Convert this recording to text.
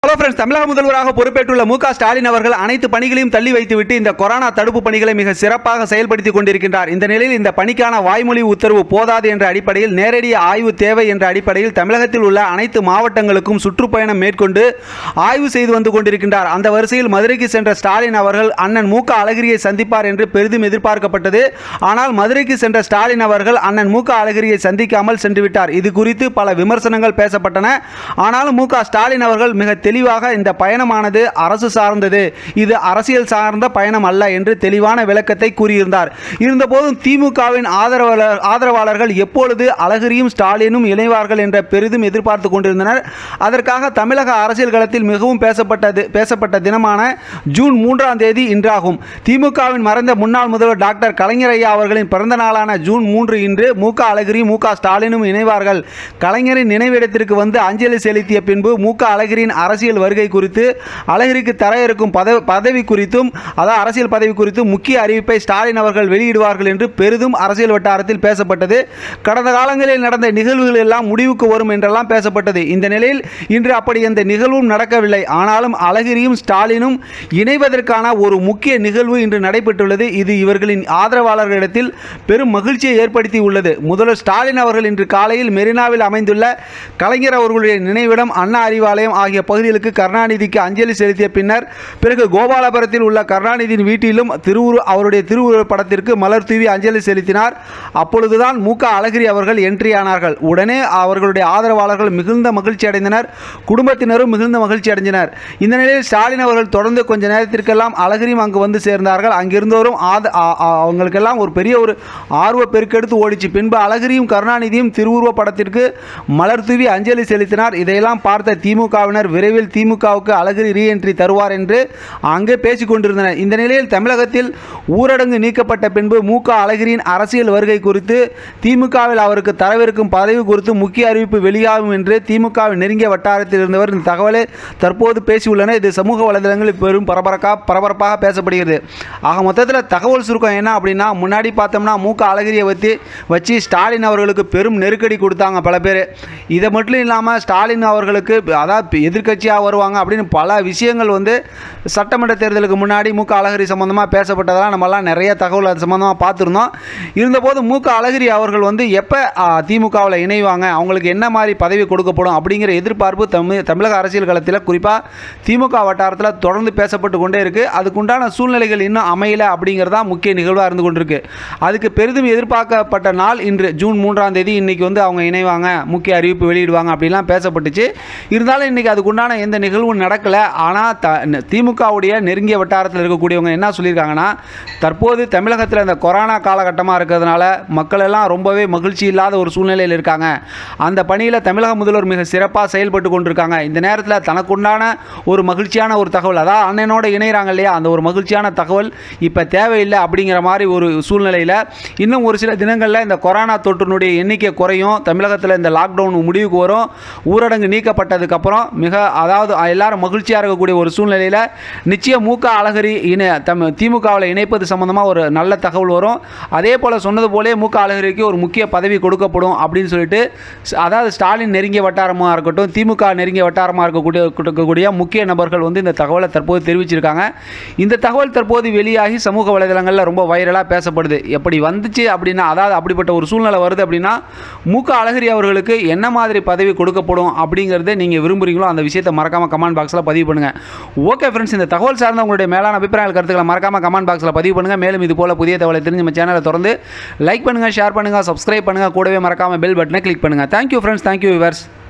hello friends தமிழக முதல்வராக பொறுப்பேற்றுள்ள மு க ஸ்டாலின் அவர்கள் அனைத்து பணிகளையும் தள்ளி வைத்துவிட்டு இந்த கொரோனா தடுப்பு பணிகளை மிக சிறப்பாக செயல்படுத்தி கொண்டிருக்கின்றார் இந்த நிலையில் இந்த பணிக்கான வாய்மொழி உத்தரவு போதாது என்ற அடிப்படையில் நேரடி ஆய்வு தேவை என்ற அடிப்படையில் தமிழகத்தில் உள்ள அனைத்து மாவட்டங்களுக்கும் சுற்றுப்பயணம் மேற்கொண்டு ஆய்வு செய்து வந்து கொண்டிருக்கின்றார் அந்த வரிசையில் மதுரைக்கு சென்ற ஸ்டாலின் அவர்கள் அண்ணன் மு க அழகிரியை சந்திப்பார் என்று பெரிதும் எதிர்பார்க்கப்பட்டது ஆனால் மதுரைக்கு சென்ற ஸ்டாலின் அவர்கள் அண்ணன் மு க அழகிரியை சந்திக்காமல் சென்று விட்டார் இது குறித்து பல விமர்சனங்கள் பேசப்பட்டன ஆனாலும் மு க ஸ்டாலின் அவர்கள் மிக தெளிவாக இந்த பயணமானது அரசு சார்ந்தது இது அரசியல் சார்ந்த பயணம் அல்ல என்று தெளிவான விளக்கத்தை கூறியிருந்தார் இருந்தபோதும் திமுகவின் ஆதரவாளர் ஆதரவாளர்கள் எப்பொழுது அழகிரியும் ஸ்டாலினும் இணைவார்கள் என்ற பெரிதும் எதிர்பார்த்து கொண்டிருந்தனர் அதற்காக தமிழக அரசியல் களத்தில் மிகவும் பேசப்பட்டது பேசப்பட்ட தினமான ஜூன் மூன்றாம் தேதி இன்றாகும் திமுகவின் மறைந்த முன்னாள் முதல்வர் டாக்டர் கலைஞர் ஐயா அவர்களின் பிறந்த நாளான ஜூன் மூன்று இன்று மு க அழகிரியும் மு க ஸ்டாலினும் இணைவார்கள் கலைஞரின் நினைவிடத்திற்கு வந்து அஞ்சலி செலுத்திய பின்பு மு க அழகிரியின் அரசியல் வருகை குறித்து அழகிரிக்கு தர இருக்கும் பதவி பதவி குறித்தும் அதாவது அரசியல் பதவி குறித்தும் முக்கிய அறிவிப்பை ஸ்டாலின் அவர்கள் வெளியிடுவார்கள் என்று பெரிதும் அரசியல் வட்டாரத்தில் பேசப்பட்டது கடந்த காலங்களில் நடந்த நிகழ்வுகள் எல்லாம் முடிவுக்கு வரும் என்றெல்லாம் பேசப்பட்டது இந்த நிலையில் இன்று அப்படி எந்த நிகழ்வும் நடக்கவில்லை ஆனாலும் அழகிரியும் ஸ்டாலினும் இணைவதற்கான ஒரு முக்கிய நிகழ்வு இன்று நடைபெற்றுள்ளது இது இவர்களின் ஆதரவாளர்களிடத்தில் பெரும் மகிழ்ச்சியை ஏற்படுத்தி உள்ளது முதல்வர் ஸ்டாலின் அவர்கள் இன்று காலையில் மெரினாவில் அமைந்துள்ள கலைஞர் அவர்களுடைய நினைவிடம் அண்ணா அறிவாலயம் ஆகிய பகுதிகளுக்கு கருணாநிதிக்கு அஞ்சலி செலுத்திய பின்னர் பிறகு கோபாலபுரத்தில் உள்ள கருணாநிதியின் வீட்டிலும் திருவுரு அவருடைய திருவுருவப் படத்திற்கு மலர் தூவி அஞ்சலி செலுத்தினார் அப்பொழுதுதான் மு க அழகிரி அவர்கள் என்ட்ரி ஆனார்கள் உடனே அவர்களுடைய ஆதரவாளர்கள் மிகுந்த மகிழ்ச்சி அடைந்தனர் குடும்பத்தினரும் மிகுந்த மகிழ்ச்சி அடைந்தனர் இந்த நிலையில் ஸ்டாலின் அவர்கள் தொடர்ந்து கொஞ்ச நேரத்திற்கெல்லாம் அழகிரியும் அங்கு வந்து சேர்ந்தார்கள் அங்கிருந்தோரும் ஆத ஆ- ஆ- அவங்களுக்கெல்லாம் ஒரு பெரிய ஒரு ஆர்வ பெருக்கெடுத்து ஓடிச்சு பின்பு அழகிரியும் கருணாநிதியும் திருவுருவ படத்திற்கு மலர் தூவி அஞ்சலி செலுத்தினார் இதையெல்லாம் பார்த்த திமுகவினர் விரைவில் திமுகவுக்கு அழகிரி ரீஎன்ட்ரி தருவார் என்று அங்கே பேசிக் கொண்டிருந்தனர் இந்த நிலையில் தமிழகத்தில் ஊரடங்கு நீக்கப்பட்ட பின்பு மு க அழகிரியின் அரசியல் வருகை குறித்து திமுகவில் அவருக்கு தரவிருக்கும் பதவி குறித்து முக்கிய அறிவிப்பு வெளியாகும் என்று திமுகவின் நெருங்கிய வட்டாரத்தில் இருந்தவர் இந்த தகவலை தற்போது பேசியுள்ளனர் இது சமூக வலைதளங்களில் பெரும் பரபரக்கா பரபரப்பாக பேசப்படுகிறது ஆக மொத்தத்தில் தகவல் சுருக்கம் என்ன அப்படின்னா முன்னாடி பார்த்தோம்னா மு க அழகிரியை வச்சு வச்சு ஸ்டாலின் அவர்களுக்கு பெரும் நெருக்கடி கொடுத்தாங்க பல பேர் இதை மட்டும் இல்லாமல் ஸ்டாலின் அவர்களுக்கு அதாவது எதிர்க்கட்சியாக வருவாங்க அப்படின்னு பல விஷயங்கள் வந்து சட்டமன்ற தேர்தலுக்கு முன்னாடி மு க அழகிரி சம்மந்தமாக பேசப்பட்டதெல்லாம் நம்மலாம் நிறைய தகவல் அது சம்மந்தமாக பார்த்துருந்தோம் இருந்தபோது மு க அழகிரி அவர்கள் வந்து எப்போ திமுகவில் இணைவாங்க அவங்களுக்கு என்ன மாதிரி பதவி கொடுக்கப்படும் அப்படிங்கிற எதிர்பார்ப்பு தமிழ் தமிழக அரசியல் களத்தில் குறிப்பாக திமுக வட்டாரத்தில் தொடர்ந்து பேசப்பட்டு கொண்டே இருக்குது அதுக்குண்டான சூழ்நிலைகள் இன்னும் அமையல அப்படிங்கிறதா முக்கிய நிகழ்வாக இருந்து கொண்டிருக்கு அதுக்கு பெரிதும் எதிர்பார்க்கப்பட்ட நாள் இன்று ஜூன் மூன்றாம் தேதி இன்னைக்கு வந்து அவங்க இணைவாங்க முக்கிய அறிவிப்பு வெளியிடுவாங்க அப்படிலாம் பேசப்பட்டுச்சு இருந்தாலும் இன்னைக்கு அதுக்குண்டான எந்த நிகழ்வும் நடக்கலை ஆனால் த திமுகவுடைய நெருங்கிய வட்டாரத்தில் இருக்கக்கூடியவங்க என்ன சொல்லியிருக்காங்கன்னா தற்போது தமிழகத்தில் இந்த கொரோனா காலகட்டமாக இருக்கிறதுனால மக்கள் எல்லாம் ரொம்பவே மகிழ்ச்சி இல்லாத ஒரு சூழ்நிலையில் இருக்காங்க அந்த பணியில் தமிழக முதல்வர் மிக சிறப்பாக செயல்பட்டு கொண்டிருக்காங்க இந்த நேரத்தில் தனக்குண்டான ஒரு மகிழ்ச்சியான ஒரு தகவல் அதாவது அண்ணனோட இணைகிறாங்க இல்லையா அந்த ஒரு மகிழ்ச்சியான தகவல் இப்போ தேவையில்லை அப்படிங்கிற மாதிரி ஒரு சூழ்நிலையில் இன்னும் ஒரு சில தினங்களில் இந்த கொரோனா தொற்றினுடைய எண்ணிக்கை குறையும் தமிழகத்தில் இந்த லாக்டவுன் முடிவுக்கு வரும் ஊரடங்கு நீக்கப்பட்டதுக்கப்புறம் மிக அதாவது எல்லாரும் மகிழ்ச்சியாக இருக்கக்கூடிய ஒரு சூழ்நிலையில் நிச்சயம் மூக்க அழகரி இணை தம் திமுகவில் இணைப்பது சம்மந்தமாக ஒரு நல்ல தகவல் வரும் அதே போல் சொன்னது போலே மூக்க அழகரிக்கு ஒரு முக்கிய பதவி கொடுக்கப்படும் அப்படின்னு சொல்லிட்டு ஸ்- அதாவது ஸ்டாலின் நெருங்கிய வட்டாரமாக இருக்கட்டும் திமுக நெருங்கிய வட்டாரமாக இருக்கக்கூடிய இருக்கக்கூடிய முக்கிய நபர்கள் வந்து இந்த தகவலை தற்போது தெரிவிச்சிருக்காங்க இந்த தகவல் தற்போது வெளியாகி சமூக வலைதளங்களில் ரொம்ப வைரலாக பேசப்படுது எப்படி வந்துச்சு அப்படின்னா அதாவது அப்படிப்பட்ட ஒரு சூழ்நிலை வருது அப்படின்னா மூக்க அழகிரி அவர்களுக்கு என்ன மாதிரி பதவி கொடுக்கப்படும் அப்படிங்கிறத நீங்கள் விரும்புகிறீங்களோ அந்த விஷயத்தை மறக்காமல் கமெண்ட் பாக்ஸில் பதிவு பண்ணுங்கள் ஓகே ஃப்ரெண்ட்ஸ் இந்த தகவல் சார்ந்த உங்களுடைய மேலான அபிப்பிராய கருத்துக்களை மறக்காமல் கமெண்ட் பாக்ஸில் பதிவு பண்ணுங்கள் மேலும் இது போல புதிய தகவலை தெரிஞ்சு நம்ம சேனலை தொடர்ந்து லைக் பண்ணுங்கள் ஷேர் பண்ணுங்கள் சப்ஸ்கிரைப் பண்ணுங்கள் கூடவே மறக்காமல் பெல் பட்டனை கிளிக் பண்ணுங்கள் தேங்க்யூ ஃப்ரெண்ட்ஸ் தேங்க்யூ விவர்ஸ்